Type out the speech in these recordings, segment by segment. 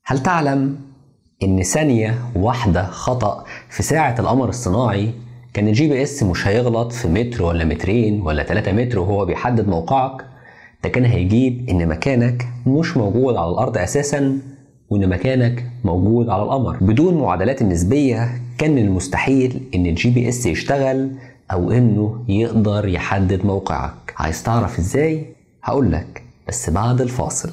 هل تعلم إن ثانية واحدة خطأ في ساعة القمر الصناعي كان الجي بي اس مش هيغلط في متر ولا مترين ولا 3 متر وهو بيحدد موقعك ده كان هيجيب إن مكانك مش موجود على الأرض أساسا وإن مكانك موجود على القمر بدون معادلات النسبية كان من المستحيل إن الجي بي اس يشتغل أو إنه يقدر يحدد موقعك عايز تعرف إزاي؟ هقولك بس بعد الفاصل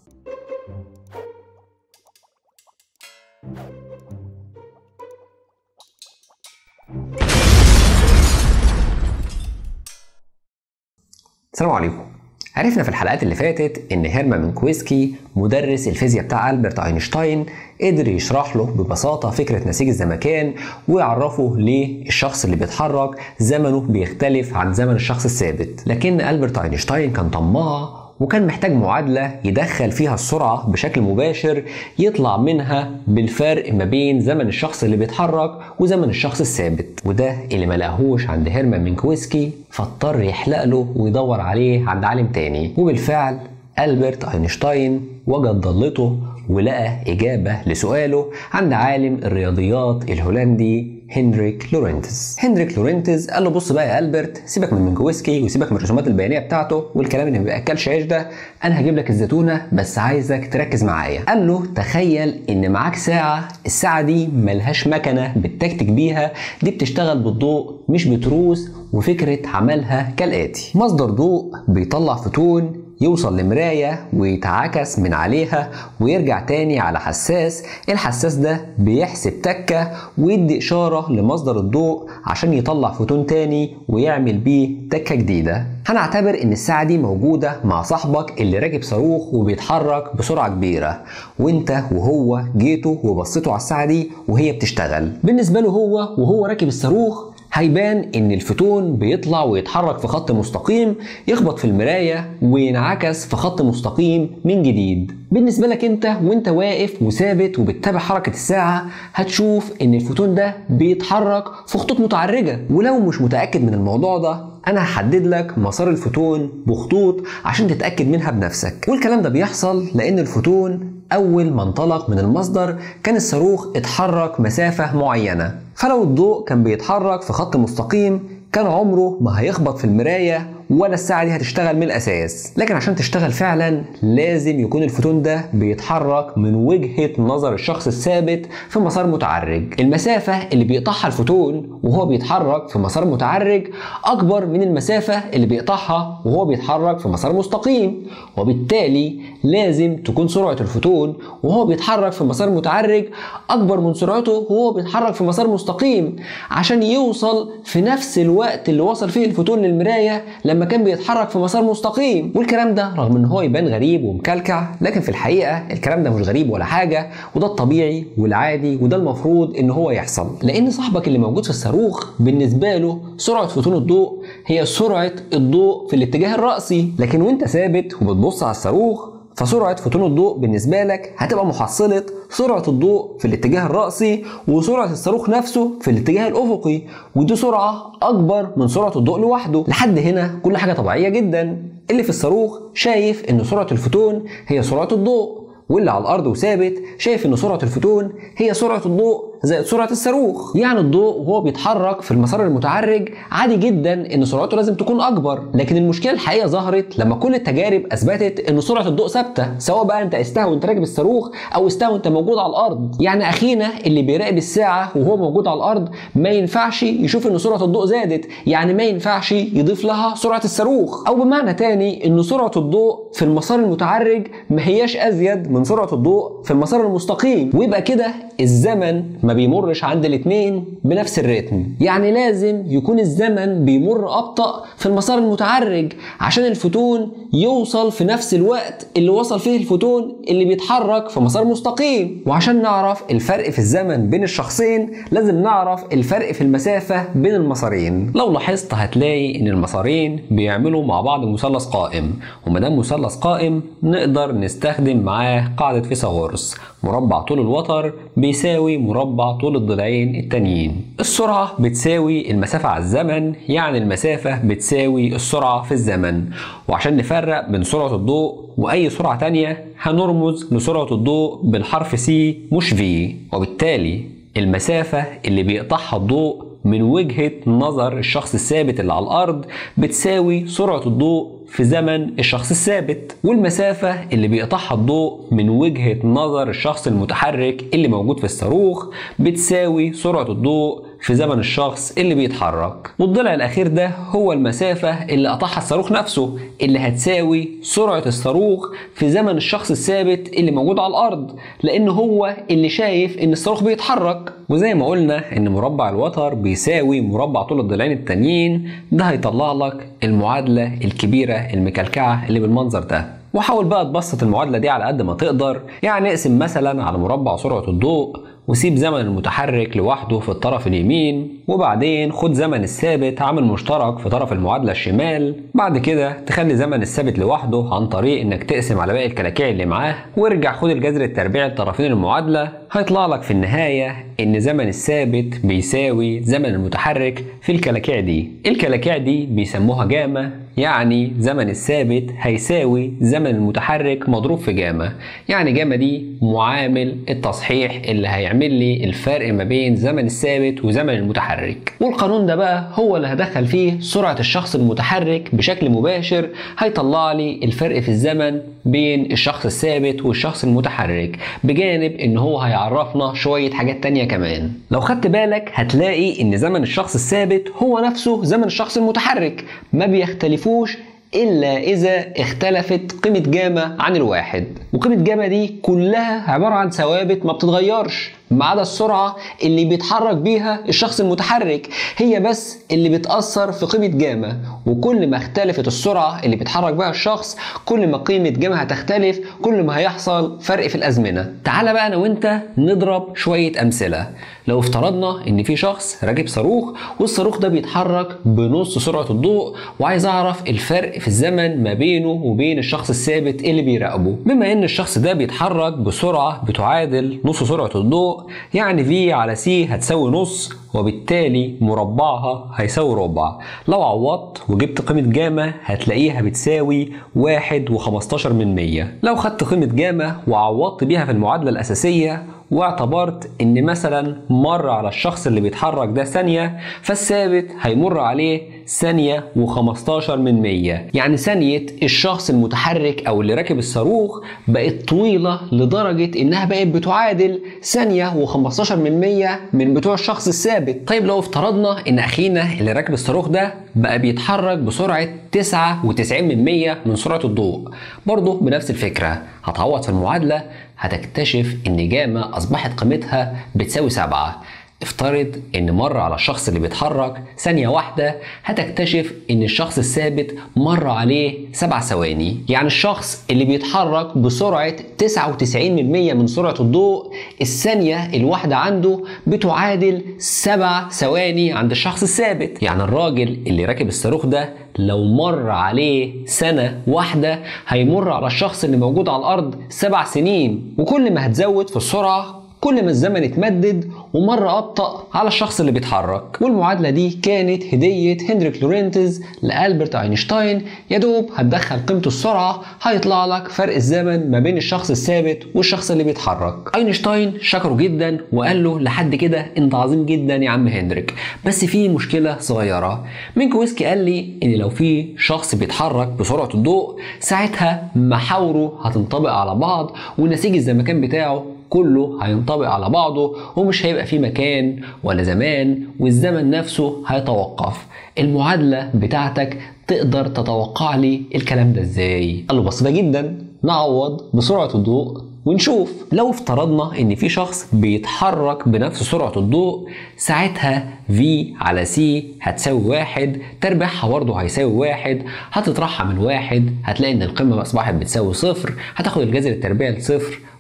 السلام عليكم عرفنا في الحلقات اللي فاتت ان هيرمان مينكويسكي مدرس الفيزياء بتاع البرت اينشتاين قدر يشرح له ببساطة فكرة نسيج الزمكان ويعرفه ليه الشخص اللي بيتحرك زمنه بيختلف عن زمن الشخص الثابت لكن البرت اينشتاين كان طماع وكان محتاج معادلة يدخل فيها السرعة بشكل مباشر يطلع منها بالفرق ما بين زمن الشخص اللي بيتحرك وزمن الشخص الثابت وده اللي ما لقاهوش عند هيرمان مينكويسكي فاضطر يحلق له ويدور عليه عند عالم تاني وبالفعل ألبرت أينشتاين وجد ضلته ولقى إجابة لسؤاله عند عالم الرياضيات الهولندي هنريك لورنتز هنريك لورنتز قال له بص بقى يا ألبرت سيبك من منكويسكي وسيبك من الرسومات البيانية بتاعته والكلام اللي ما بياكلش عيش ده أنا هجيب لك الزتونة بس عايزك تركز معايا قال له تخيل إن معاك ساعة الساعة دي ملهاش مكنة بتكتك بيها دي بتشتغل بالضوء مش بتروس وفكرة عملها كالآتي مصدر ضوء بيطلع فوتون يوصل لمراية ويتعكس من عليها ويرجع تاني على حساس الحساس ده بيحسب تكة ويدي إشارة لمصدر الضوء عشان يطلع فوتون تاني ويعمل بيه تكة جديدة هنعتبر ان الساعة دي موجودة مع صاحبك اللي راكب صاروخ وبيتحرك بسرعة كبيرة وانت وهو جيتوا وبصيتوا على الساعة دي وهي بتشتغل بالنسبة له هو وهو راكب الصاروخ هيبان ان الفوتون بيطلع ويتحرك في خط مستقيم يخبط في المرايه وينعكس في خط مستقيم من جديد بالنسبة لك انت وانت واقف وثابت وبتتابع حركة الساعة هتشوف ان الفوتون ده بيتحرك في خطوط متعرجة ولو مش متأكد من الموضوع ده انا هحدد لك مسار الفوتون بخطوط عشان تتأكد منها بنفسك والكلام ده بيحصل لان الفوتون اول ما انطلق من المصدر كان الصاروخ اتحرك مسافة معينة فلو الضوء كان بيتحرك في خط مستقيم كان عمره ما هيخبط في المراية ولا الساعة دي هتشتغل من الأساس لكن عشان تشتغل فعلا لازم يكون الفوتون ده بيتحرك من وجهة نظر الشخص الثابت في مسار متعرج المسافة اللي بيقطعها الفوتون وهو بيتحرك في مسار متعرج أكبر من المسافة اللي بيقطعها وهو بيتحرك في مسار مستقيم وبالتالي لازم تكون سرعة الفوتون وهو بيتحرك في مسار متعرج أكبر من سرعته وهو بيتحرك في مسار مستقيم عشان يوصل في نفس الوقت اللي وصل فيه الفوتون للمراية لما كان بيتحرك في مسار مستقيم والكلام ده رغم ان هو يبان غريب ومكلكع لكن في الحقيقه الكلام ده مش غريب ولا حاجه وده الطبيعي والعادي وده المفروض ان هو يحصل لان صاحبك اللي موجود في الصاروخ بالنسبه له سرعه فوتون الضوء هي سرعه الضوء في الاتجاه الرأسي لكن وانت ثابت وبتبص على الصاروخ فسرعة فوتون الضوء بالنسبة لك هتبقى محصلة سرعة الضوء في الاتجاه الرأسي وسرعة الصاروخ نفسه في الاتجاه الأفقي ودي سرعة أكبر من سرعة الضوء لوحده لحد هنا كل حاجة طبيعية جدا اللي في الصاروخ شايف إن سرعة الفوتون هي سرعة الضوء واللي على الارض وثابت شايف ان سرعه الفوتون هي سرعه الضوء زائد سرعه الصاروخ يعني الضوء وهو بيتحرك في المسار المتعرج عادي جدا ان سرعته لازم تكون اكبر لكن المشكله الحقيقيه ظهرت لما كل التجارب اثبتت ان سرعه الضوء ثابته سواء بقى انت قستها وانت راكب الصاروخ او قستها وانت موجود على الارض يعني اخينا اللي بيراقب الساعه وهو موجود على الارض ما ينفعش يشوف ان سرعه الضوء زادت يعني ما ينفعش يضيف لها سرعه الصاروخ او بمعنى تاني ان سرعه الضوء في المسار المتعرج ما هياش ازيد من سرعه الضوء في المسار المستقيم ويبقى كده الزمن ما بيمرش عند الاثنين بنفس الريتم يعني لازم يكون الزمن بيمر ابطا في المسار المتعرج عشان الفوتون يوصل في نفس الوقت اللي وصل فيه الفوتون اللي بيتحرك في مسار مستقيم وعشان نعرف الفرق في الزمن بين الشخصين لازم نعرف الفرق في المسافة بين المسارين لو لاحظت هتلاقي ان المسارين بيعملوا مع بعض مثلث قائم ومادام مثلث قائم نقدر نستخدم معاه قاعدة فيثاغورس مربع طول الوتر بيساوي مربع مربع طول الضلعين التانيين السرعة بتساوي المسافة على الزمن يعني المسافة بتساوي السرعة في الزمن وعشان نفرق بين سرعة الضوء وأي سرعة تانية هنرمز لسرعة الضوء بالحرف C مش V وبالتالي المسافة اللي بيقطعها الضوء من وجهة نظر الشخص الثابت اللي على الأرض بتساوي سرعة الضوء في زمن الشخص الثابت والمسافة اللي بيقطعها الضوء من وجهة نظر الشخص المتحرك اللي موجود في الصاروخ بتساوي سرعة الضوء في زمن الشخص اللي بيتحرك والضلع الأخير ده هو المسافة اللي قطعها الصاروخ نفسه اللي هتساوي سرعة الصاروخ في زمن الشخص الثابت اللي موجود على الأرض لأن هو اللي شايف إن الصاروخ بيتحرك وزي ما قلنا إن مربع الوتر بيساوي مربع طول الضلعين التانيين ده هيطلع لك المعادلة الكبيرة المكلكعة اللي بالمنظر ده وحاول بقى تبسط المعادلة دي على قد ما تقدر يعني اقسم مثلا على مربع سرعة الضوء وسيب زمن المتحرك لوحده في الطرف اليمين وبعدين خد زمن الثابت عامل مشترك في طرف المعادلة الشمال بعد كده تخلي زمن الثابت لوحده عن طريق انك تقسم على باقي الكلاكيع اللي معاه وارجع خد الجذر التربيعي لطرفين المعادلة هيطلع لك في النهاية ان زمن الثابت بيساوي زمن المتحرك في الكلاكيع دي الكلاكيع دي بيسموها جاما يعني زمن الثابت هيساوي زمن المتحرك مضروب في جاما يعني جاما دي معامل التصحيح اللي هيعمل لي الفرق ما بين زمن الثابت وزمن المتحرك والقانون ده بقى هو اللي هدخل فيه سرعة الشخص المتحرك بشكل مباشر هيطلع لي الفرق في الزمن بين الشخص الثابت والشخص المتحرك بجانب ان هو هيعرفنا شوية حاجات تانية كمان لو خدت بالك هتلاقي ان زمن الشخص الثابت هو نفسه زمن الشخص المتحرك ما بيختلفوش إلا إذا اختلفت قيمة جاما عن الواحد وقيمة جاما دي كلها عبارة عن ثوابت ما بتتغيرش ما عدا السرعة اللي بيتحرك بيها الشخص المتحرك هي بس اللي بتأثر في قيمة جاما وكل ما اختلفت السرعة اللي بيتحرك بيها الشخص كل ما قيمة جاما هتختلف كل ما هيحصل فرق في الأزمنة تعال بقى أنا وأنت نضرب شوية أمثلة لو افترضنا ان في شخص راكب صاروخ والصاروخ ده بيتحرك بنص سرعه الضوء وعايز اعرف الفرق في الزمن ما بينه وبين الشخص الثابت اللي بيراقبه بما ان الشخص ده بيتحرك بسرعه بتعادل نص سرعه الضوء يعني في على سي هتساوي نص وبالتالي مربعها هيساوي ربع لو عوضت وجبت قيمة جاما هتلاقيها بتساوي واحد وخمستاشر من مية لو خدت قيمة جاما وعوضت بيها في المعادلة الأساسية واعتبرت ان مثلا مر على الشخص اللي بيتحرك ده ثانية فالثابت هيمر عليه ثانية و15 من 100 يعني ثانية الشخص المتحرك او اللي راكب الصاروخ بقت طويلة لدرجة انها بقت بتعادل ثانية و15 من 100 من بتوع الشخص الثابت طيب لو افترضنا ان اخينا اللي راكب الصاروخ ده بقى بيتحرك بسرعة 99 من 100 من سرعة الضوء برضه بنفس الفكرة هتعوض في المعادلة هتكتشف ان جاما اصبحت قيمتها بتساوي 7 افترض ان مر على الشخص اللي بيتحرك ثانية واحدة هتكتشف ان الشخص الثابت مر عليه 7 ثواني يعني الشخص اللي بيتحرك بسرعة 99% من سرعة الضوء الثانية الواحدة عنده بتعادل 7 ثواني عند الشخص الثابت يعني الراجل اللي راكب الصاروخ ده لو مر عليه سنة واحدة هيمر على الشخص اللي موجود على الأرض سبع سنين وكل ما هتزود في السرعة كل ما الزمن اتمدد ومر أبطأ على الشخص اللي بيتحرك والمعادلة دي كانت هدية هنريك لورنتز لألبرت أينشتاين يا دوب هتدخل قيمة السرعة هيطلع لك فرق الزمن ما بين الشخص الثابت والشخص اللي بيتحرك أينشتاين شكره جدا وقال له لحد كده انت عظيم جدا يا عم هنريك بس في مشكلة صغيرة مينكويسكي قال لي ان لو في شخص بيتحرك بسرعة الضوء ساعتها محاوره هتنطبق على بعض ونسيج الزمكان بتاعه كله هينطبق على بعضه ومش هيبقى فيه مكان ولا زمان والزمن نفسه هيتوقف المعادلة بتاعتك تقدر تتوقع لي الكلام ده ازاي قال له بسيطة جدا نعوض بسرعة الضوء ونشوف لو افترضنا ان في شخص بيتحرك بنفس سرعة الضوء ساعتها V على C هتساوي واحد تربيعها برضه هيساوي واحد هتطرحها من واحد هتلاقي ان القيمة اصبحت بتساوي صفر هتاخد الجذر التربيعي لصفر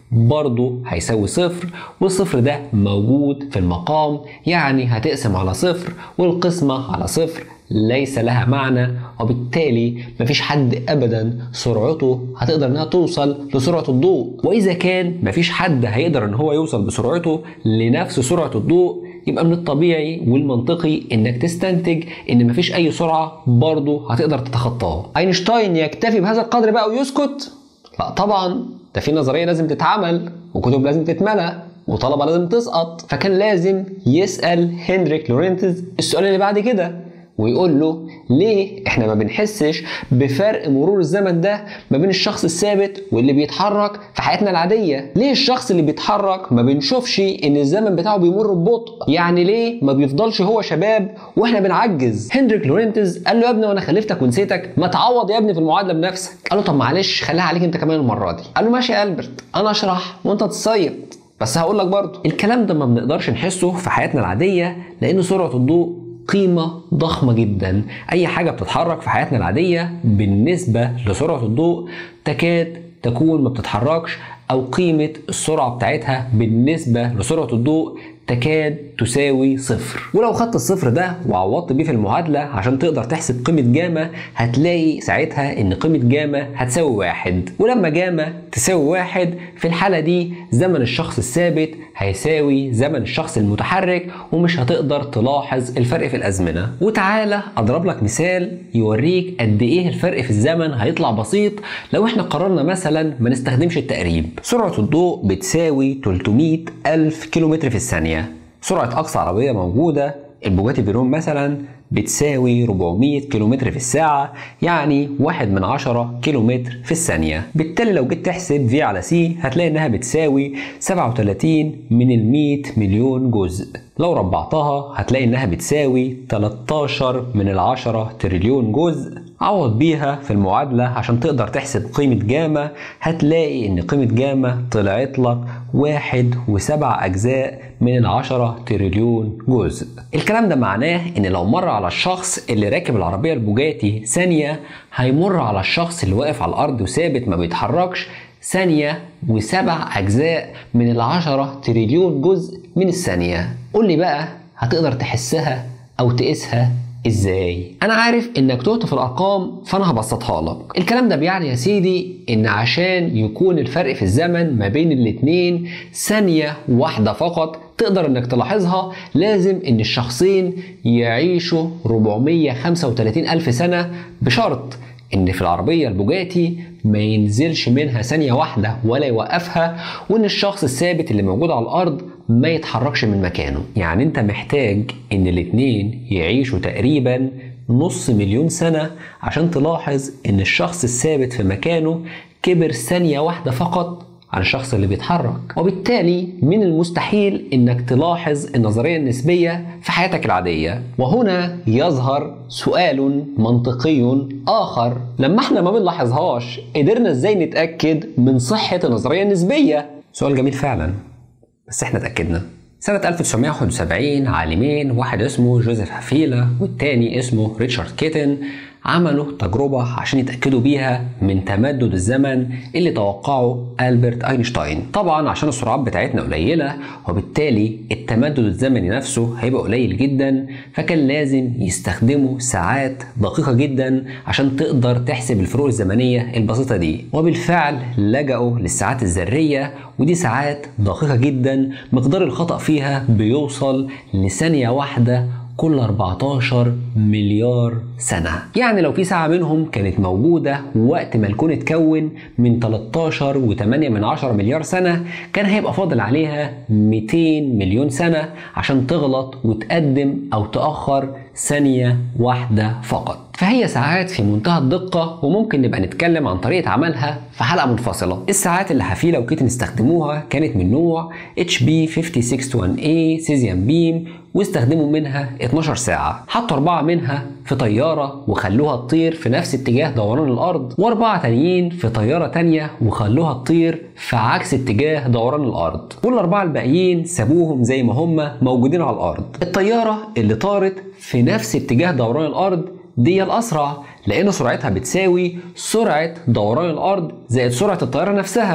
برضه هيساوي صفر والصفر ده موجود في المقام يعني هتقسم على صفر والقسمة على صفر ليس لها معنى وبالتالي مفيش حد ابدا سرعته هتقدر انها توصل لسرعه الضوء واذا كان مفيش حد هيقدر ان هو يوصل بسرعته لنفس سرعه الضوء يبقى من الطبيعي والمنطقي انك تستنتج ان مفيش اي سرعه برضه هتقدر تتخطاه اينشتاين يكتفي بهذا القدر بقى ويسكت لا طبعا ده في نظريه لازم تتعمل وكتب لازم تتملى وطلبه لازم تسقط فكان لازم يسال هنريك لورنتز السؤال اللي بعد كده ويقول له ليه احنا ما بنحسش بفرق مرور الزمن ده ما بين الشخص الثابت واللي بيتحرك في حياتنا العادية ليه الشخص اللي بيتحرك ما بنشوفش ان الزمن بتاعه بيمر ببطء يعني ليه ما بيفضلش هو شباب واحنا بنعجز هندريك لورنتز قال له يا ابني وانا خلفتك ونسيتك ما تعوض يا ابني في المعادلة بنفسك قال له طب معلش خليها عليك انت كمان المرة دي قال له ماشي يا البرت انا اشرح وانت تصيد بس هقول لك برضه الكلام ده ما بنقدرش نحسه في حياتنا العادية لان سرعة الضوء قيمة ضخمة جدا أي حاجة بتتحرك في حياتنا العادية بالنسبة لسرعة الضوء تكاد تكون ما بتتحركش أو قيمة السرعة بتاعتها بالنسبة لسرعة الضوء تكاد تساوي صفر ولو خدت الصفر ده وعوضت بيه في المعادلة عشان تقدر تحسب قيمة جاما هتلاقي ساعتها ان قيمة جاما هتساوي واحد ولما جاما تساوي واحد في الحالة دي زمن الشخص الثابت هيساوي زمن الشخص المتحرك ومش هتقدر تلاحظ الفرق في الأزمنة وتعالى أضرب لك مثال يوريك قد إيه الفرق في الزمن هيطلع بسيط لو احنا قررنا مثلا ما نستخدمش التقريب سرعة الضوء بتساوي 300 ألف كيلومتر في الثانية سرعة أقصى عربية موجودة البوجاتي فيرون مثلا بتساوي 400 كيلومتر في الساعة يعني واحد من عشرة كيلومتر في الثانية بالتالي لو جيت تحسب في على سي هتلاقي انها بتساوي 37 من ال 100 مليون جزء لو ربعتها هتلاقي انها بتساوي 13 من العشرة تريليون جزء عوض بيها في المعادلة عشان تقدر تحسب قيمة جاما هتلاقي ان قيمة جاما طلعت لك واحد وسبع اجزاء من العشرة تريليون جزء الكلام ده معناه ان لو مر على الشخص اللي راكب العربية البوجاتي ثانية هيمر على الشخص اللي واقف على الارض وثابت ما بيتحركش ثانية وسبع أجزاء من العشرة تريليون جزء من الثانية قول لي بقى هتقدر تحسها أو تقيسها ازاي انا عارف انك تهت في الارقام فانا هبسطها لك الكلام ده بيعني يا سيدي ان عشان يكون الفرق في الزمن ما بين الاتنين ثانية واحدة فقط تقدر انك تلاحظها لازم ان الشخصين يعيشوا 435 الف سنة بشرط ان في العربية البوجاتي ما ينزلش منها ثانية واحدة ولا يوقفها وان الشخص الثابت اللي موجود على الارض ما يتحركش من مكانه يعني انت محتاج ان الاتنين يعيشوا تقريبا نص مليون سنة عشان تلاحظ ان الشخص الثابت في مكانه كبر ثانية واحدة فقط عن الشخص اللي بيتحرك وبالتالي من المستحيل انك تلاحظ النظرية النسبية في حياتك العادية وهنا يظهر سؤال منطقي آخر لما احنا ما بنلاحظهاش قدرنا ازاي نتأكد من صحة النظرية النسبية سؤال جميل فعلا بس احنا اتأكدنا سنة 1971 عالمين واحد اسمه جوزيف هافيلا والتاني اسمه ريتشارد كيتن عملوا تجربة عشان يتأكدوا بيها من تمدد الزمن اللي توقعه ألبرت أينشتاين طبعا عشان السرعات بتاعتنا قليلة وبالتالي التمدد الزمني نفسه هيبقى قليل جدا فكان لازم يستخدموا ساعات دقيقة جدا عشان تقدر تحسب الفروق الزمنية البسيطة دي وبالفعل لجأوا للساعات الذرية ودي ساعات دقيقة جدا مقدار الخطأ فيها بيوصل لثانية واحدة كل 14 مليار سنة يعني لو في ساعة منهم كانت موجودة وقت ما الكون اتكون من 13 و8 من 10 مليار سنة كان هيبقى فاضل عليها 200 مليون سنة عشان تغلط وتقدم أو تأخر ثانية واحدة فقط فهي ساعات في منتهى الدقة وممكن نبقى نتكلم عن طريقة عملها في حلقة منفصلة الساعات اللي هافيلا وكيتن استخدموها كانت من نوع HB5621A سيزيان بيم واستخدموا منها 12 ساعة حطوا أربعة منها في طيارة وخلوها تطير في نفس اتجاه دوران الأرض وأربعة تانيين في طيارة تانية وخلوها تطير في عكس اتجاه دوران الأرض والأربعة الباقيين سابوهم زي ما هم موجودين على الأرض الطيارة اللي طارت في نفس اتجاه دوران الأرض دي الأسرع لأن سرعتها بتساوي سرعة دوران الأرض زائد سرعة الطيارة نفسها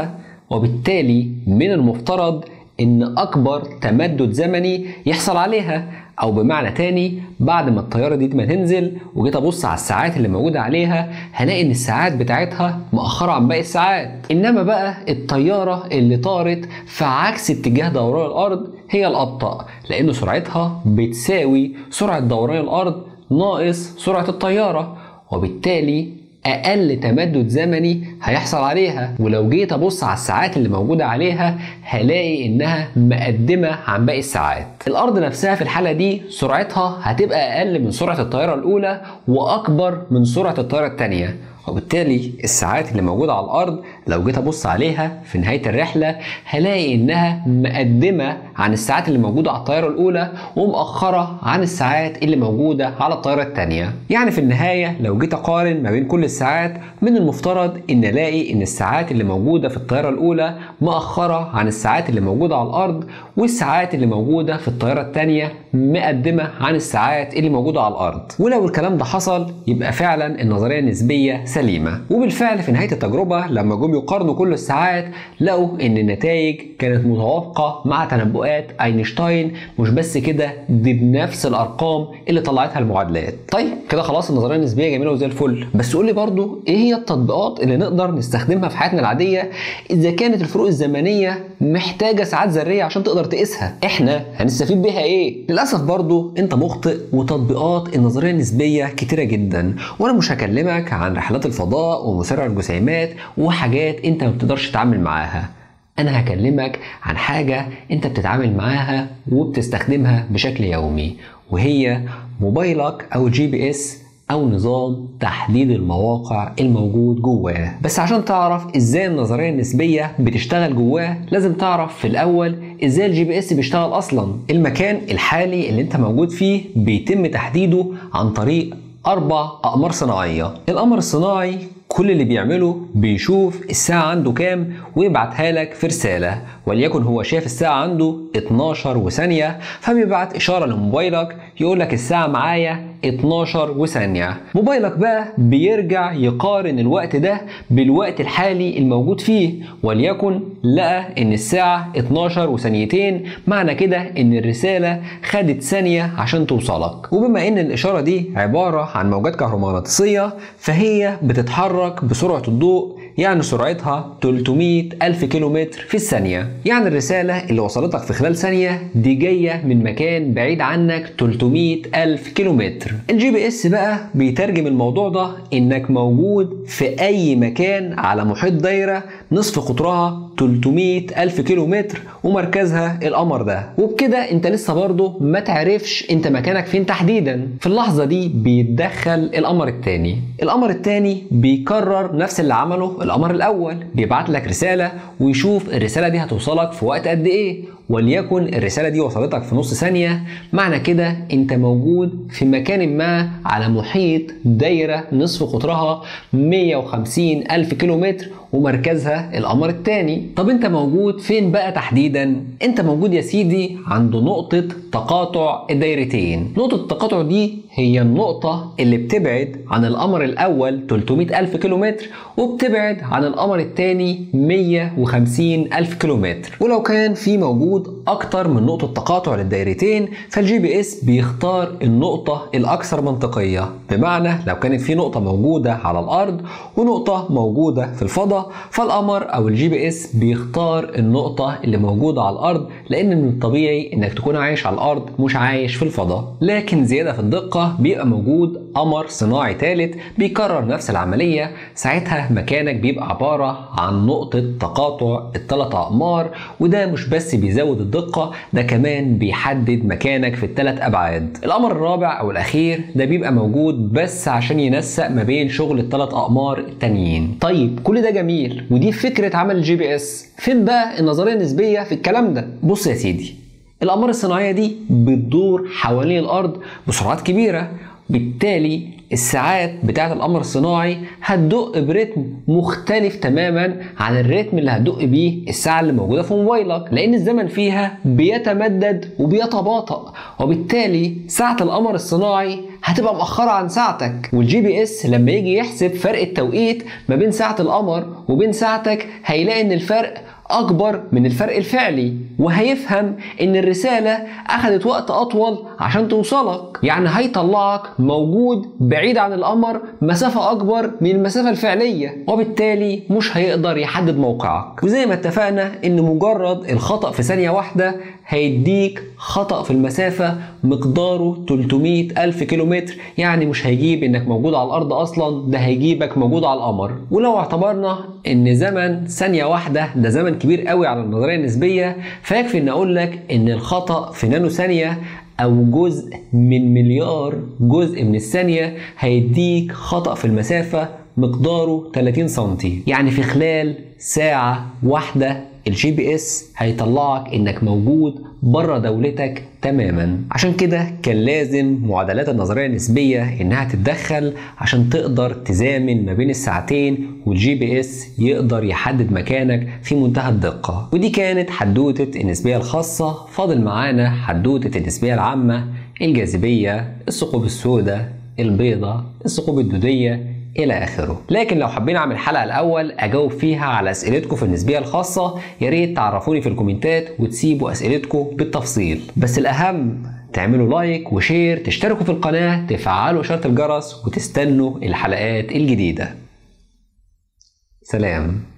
وبالتالي من المفترض ان اكبر تمدد زمني يحصل عليها او بمعنى تاني بعد ما الطياره دي ما تنزل وجيت ابص على الساعات اللي موجوده عليها هلاقي ان الساعات بتاعتها مأخره عن باقي الساعات انما بقى الطياره اللي طارت في عكس اتجاه دوران الارض هي الابطا لان سرعتها بتساوي سرعه دوران الارض ناقص سرعه الطياره وبالتالي اقل تمدد زمني هيحصل عليها ولو جيت ابص على الساعات اللي موجوده عليها هلاقي انها مقدمه عن باقي الساعات الارض نفسها في الحاله دي سرعتها هتبقى اقل من سرعه الطياره الاولى واكبر من سرعه الطياره الثانيه وبالتالي الساعات اللي موجودة على الأرض لو جيت أبص عليها في نهاية الرحلة هلاقي إنها مقدمة عن الساعات اللي موجودة على الطيارة الأولى ومؤخرة عن الساعات اللي موجودة على الطيارة الثانية يعني في النهاية لو جيت أقارن ما بين كل الساعات من المفترض إن ألاقي إن الساعات اللي موجودة في الطيارة الأولى مؤخرة عن الساعات اللي موجودة على الأرض والساعات اللي موجودة في الطيارة الثانية مقدمة عن الساعات اللي موجودة على الأرض ولو الكلام ده حصل يبقى فعلا النظرية النسبية سليمة وبالفعل في نهاية التجربة لما جم يقارنوا كل الساعات لقوا ان النتائج كانت متوافقة مع تنبؤات اينشتاين مش بس كده دي بنفس الارقام اللي طلعتها المعادلات طيب كده خلاص النظرية النسبية جميلة وزي الفل بس قول لي برضو ايه هي التطبيقات اللي نقدر نستخدمها في حياتنا العادية اذا كانت الفروق الزمنية محتاجة ساعات ذرية عشان تقدر تقيسها احنا هنستفيد بيها ايه للاسف برضو انت مخطئ وتطبيقات النظرية النسبية كتيرة جدا وانا مش هكلمك عن رحلات الفضاء ومسارع الجسيمات وحاجات انت ما بتقدرش تتعامل معاها انا هكلمك عن حاجة انت بتتعامل معاها وبتستخدمها بشكل يومي وهي موبايلك او جي بي اس او نظام تحديد المواقع الموجود جواه بس عشان تعرف ازاي النظريه النسبيه بتشتغل جواه لازم تعرف في الاول ازاي الجي بي اس بيشتغل اصلا المكان الحالي اللي انت موجود فيه بيتم تحديده عن طريق اربع اقمار صناعيه القمر الصناعي كل اللي بيعمله بيشوف الساعة عنده كام ويبعتها لك في رسالة وليكن هو شاف الساعة عنده 12 وثانية فبيبعت إشارة لموبايلك يقول لك الساعة معايا 12 وثانية موبايلك بقى بيرجع يقارن الوقت ده بالوقت الحالي الموجود فيه وليكن لقى ان الساعة 12 وثانيتين معنى كده ان الرسالة خدت ثانية عشان توصلك وبما ان الاشارة دي عبارة عن موجات كهرومغناطيسية فهي بتتحرك بسرعة الضوء يعني سرعتها 300 ألف كيلومتر في الثانية يعني الرسالة اللي وصلتك في خلال ثانية دي جاية من مكان بعيد عنك 300 ألف كيلومتر الجي بي اس بقى بيترجم الموضوع ده انك موجود في اي مكان على محيط دايرة نصف قطرها 300 ألف كيلومتر ومركزها القمر ده وبكده انت لسه برضه ما تعرفش انت مكانك فين تحديدا في اللحظة دي بيتدخل القمر التاني القمر التاني بيكرر نفس اللي عمله القمر الاول بيبعت لك رسالة ويشوف الرسالة دي هتوصلك في وقت قد ايه وليكن الرسالة دي وصلتك في نص ثانية معنى كده انت موجود في مكان ما على محيط دايرة نصف قطرها 150 ألف كيلومتر ومركزها القمر الثاني طب انت موجود فين بقى تحديدا انت موجود يا سيدي عند نقطة تقاطع الدايرتين نقطة التقاطع دي هي النقطة اللي بتبعد عن القمر الأول 300 ألف كيلومتر وبتبعد عن القمر الثاني 150 ألف كيلومتر ولو كان في موجود أكتر من نقطة تقاطع للدايرتين فالجي بي اس بيختار النقطة الأكثر منطقية بمعنى لو كانت في نقطة موجودة على الأرض ونقطة موجودة في الفضاء فالقمر أو الجي بي اس بيختار النقطة اللي موجودة على الأرض لأن من الطبيعي إنك تكون عايش على الأرض مش عايش في الفضاء لكن زيادة في الدقة بيبقى موجود قمر صناعي ثالث بيكرر نفس العملية ساعتها مكانك بيبقى عبارة عن نقطة تقاطع الثلاث أقمار وده مش بس بيزود الدقة ده كمان بيحدد مكانك في الثلاث أبعاد القمر الرابع أو الأخير ده بيبقى موجود بس عشان ينسق ما بين شغل الثلاث أقمار التانيين طيب كل ده جميل ودي فكرة عمل الجي بي اس فين بقى النظرية النسبية في الكلام ده بص يا سيدي الأقمار الصناعية دي بتدور حوالين الأرض بسرعات كبيرة بالتالي الساعات بتاعة القمر الصناعي هتدق برتم مختلف تماما عن الرتم اللي هتدق بيه الساعة اللي موجودة في موبايلك لأن الزمن فيها بيتمدد وبيتباطأ وبالتالي ساعة القمر الصناعي هتبقى مأخرة عن ساعتك والجي بي اس لما يجي يحسب فرق التوقيت ما بين ساعة القمر وبين ساعتك هيلاقي ان الفرق أكبر من الفرق الفعلي وهيفهم إن الرسالة أخدت وقت أطول عشان توصلك يعني هيطلعك موجود بعيد عن القمر مسافة أكبر من المسافة الفعلية وبالتالي مش هيقدر يحدد موقعك وزي ما اتفقنا إن مجرد الخطأ في ثانية واحدة هيديك خطأ في المسافة مقداره 300 ألف كيلومتر يعني مش هيجيب إنك موجود على الأرض أصلا ده هيجيبك موجود على القمر ولو اعتبرنا إن زمن ثانية واحدة ده زمن كبير قوي على النظرية النسبية فيكفي إن أقول لك إن الخطأ في نانو ثانية أو جزء من مليار جزء من الثانية هيديك خطأ في المسافة مقداره 30 سنتي يعني في خلال ساعة واحدة الجي بي اس هيطلعك انك موجود بره دولتك تماما عشان كده كان لازم معادلات النظريه النسبيه انها تتدخل عشان تقدر تزامن ما بين الساعتين والجي بي اس يقدر يحدد مكانك في منتهى الدقه ودي كانت حدوته النسبيه الخاصه فاضل معانا حدوته النسبيه العامه الجاذبيه الثقوب السوداء البيضة الثقوب الدودية الى اخره لكن لو حابين اعمل حلقه الاول اجاوب فيها على اسئلتكم في النسبيه الخاصه يا ريت تعرفوني في الكومنتات وتسيبوا اسئلتكم بالتفصيل بس الاهم تعملوا لايك وشير تشتركوا في القناه تفعلوا اشاره الجرس وتستنوا الحلقات الجديده سلام